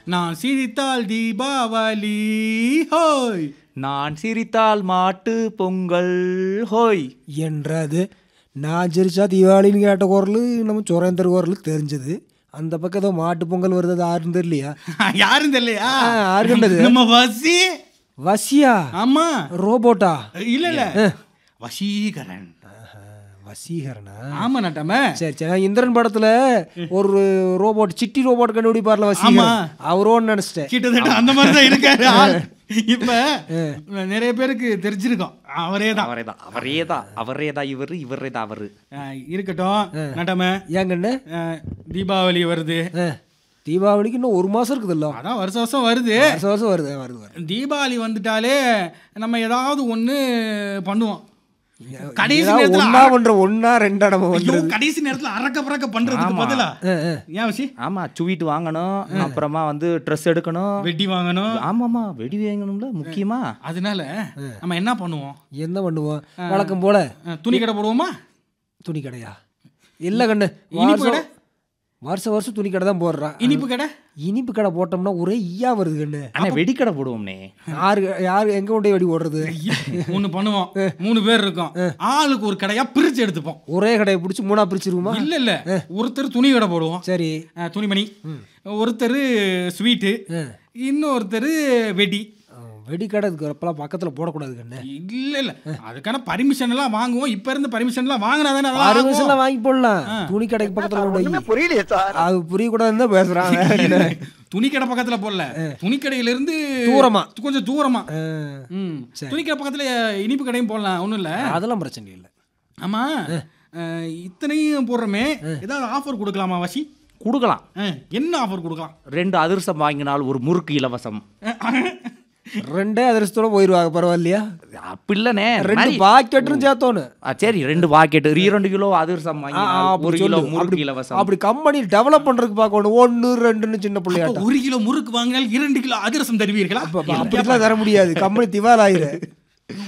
நான் சிரித்தால் தீபாவளி ஹோய் நான் சிரித்தால் மாட்டு பொங்கல் ஹோய் என்றது நான் சிரிச்சா தீபாவளின்னு கேட்ட குரல் நம்ம சுரேந்தர் குரல் தெரிஞ்சது அந்த பக்கம் ஏதோ மாட்டு பொங்கல் வருது அது யாருன்னு தெரியலையா யாரும் தெரியலையா ஆ, யாரு கண்டது? நம்ம வசி வசியா ஆமா ரோபோட்டா இல்ல இல்ல வசீகரன் வசீகரனா ஆமா நட்டாம சரி சரி நான் இந்திரன் படத்துல ஒரு ரோபோட் சிட்டி ரோபோட் கண்டுபிடிப்பார்ல வசீகரன் அவரோன்னு நினைச்சிட்டேன் கிட்டத்தட்ட அந்த மாதிரி தான் இருக்காரு ஆள். இப்ப நிறைய பேருக்கு தெரிஞ்சிருக்கோம் அவரே தான் அவரே தான் அவரே தான் அவரே தான் இவர் இவரே தான் அவரு இருக்கட்டும் நட்டாம ஏங்கண்ணே அஹ், தீபாவளி வருது ஆ, தீபாவளிக்கு இன்னும் ஒரு மாசம் இருக்குதுல்ல அதான் வருஷம் வருஷம் வருது வருஷம் வருஷம் வருது வருது வருது தீபாவளி வந்துட்டாலே நம்ம ஏதாவது ஒண்ணு பண்ணுவோம் கடைசி ஏதாவது நேரத்துல ஒண்ணா பண்ற ஒண்ணா ரெண்டா நம்ம ஐயோ, பண்றது கடைசி நேரத்துல அரக்க பறக்க பண்றதுக்கு பதிலா ஏன் வசி ஆமா சுவீட் வாங்கணும் அப்புறமா வந்து ட்ரெஸ் எடுக்கணும் வெட்டி வாங்கணும் ஆமாமா வெடி வாங்கணும்ல முக்கியமா அதனால நம்ம என்ன பண்ணுவோம் என்ன பண்ணுவோம் வழக்கம் போல அஹ், துணி கடை போடுவோமா துணி கடையா இல்ல கண்ணு இனிப்பு கடை? வருஷம் வருஷம் வருஷம் துணி கடை தான் போடுறான் இனிப்பு கடை இனிப்பு கடை போட்டோம்னா ஒரே ஈயா வருது கண்ணு அண்ணா வெடிக்கடை போடுவோம்னே யாரு யாரு எங்க கொண்டு போய் வெடி ஓடுறது ஒண்ணு பண்ணுவோம் மூணு பேர் இருக்கோம் ஆளுக்கு ஒரு கடையா பிரிச்சு எடுத்துப்போம் ஒரே கடையை பிடிச்சி மூணா பிரிச்சிருவோமா இல்ல இல்ல ஒருத்தர் துணி கடை போடுவோம் சரி அஹ், துணிமணி ஒருத்தர் ஸ்வீட்டு இன்னொருத்தர் வெடி அஹ், வெடி கடை இதுக்கு அப்பெல்லாம் பக்கத்துல போடக்கூடாது கண்ணு இல்ல இல்ல அதுக்கான பர்மிஷன் எல்லாம் வாங்குவோம் இப்ப இருந்து பர்மிஷன் எல்லாம் வாங்கினா தானே அதெல்லாம் ஆகும். பர்மிஷன்லாம் வாங்கி போடலாம் துணி கடைக்கு பக்கத்துல கொண்டு வை. புரியலையே சார் அது புரியக்கூடாதுன்னு தான் பேசுறாங்க துணி கடை பக்கத்துல போடல துணி கடையில இருந்து தூரமா. கொஞ்சம் தூரமா அஹ், ம் துணி கடை பக்கத்துல இனிப்பு கடையும் போடலாம் ஒண்ணும் இல்ல அதெல்லாம் பிரச்சனை இல்லை ஆமா அஹ், இத்தனையும் போடுறோமே ஏதாவது ஆஃபர் கொடுக்கலாமா வசி கொடுக்கலாம் அஹ், என்ன ஆஃபர் கொடுக்கலாம் ரெண்டு அதிர்ஷ்டம் வாங்கினால் ஒரு முறுக்கு இலவசம் ரெண்டே அதிர்ஷ்டத்தோட போயிருவாங்க பரவாயில்லையா அப்படி இல்லனே ரெண்டு பாக்கெட்டும் சேர்த்தோன்னு சரி ரெண்டு பாக்கெட் இரண்டு கிலோ அதிர்ஷ்டம் ஆ, ஆ, வாங்கினால் அப்படி ஒரு கிலோ சொல்லு. முறுக்கு அப்படி- இலவசம் அப்படி கம்பெனி டெவலப் பண்றதுக்கு பார்க்கணும் ஒன்னு ரெண்டுன்னு சின்ன பிள்ளையாட்டம் ஒரு கிலோ முறுக்கு வாங்கினால் இரண்டு கிலோ அதிரசம் தருவீர்களா அப்படிலாம் தர முடியாது கம்பெனி திவால் ஆயிரு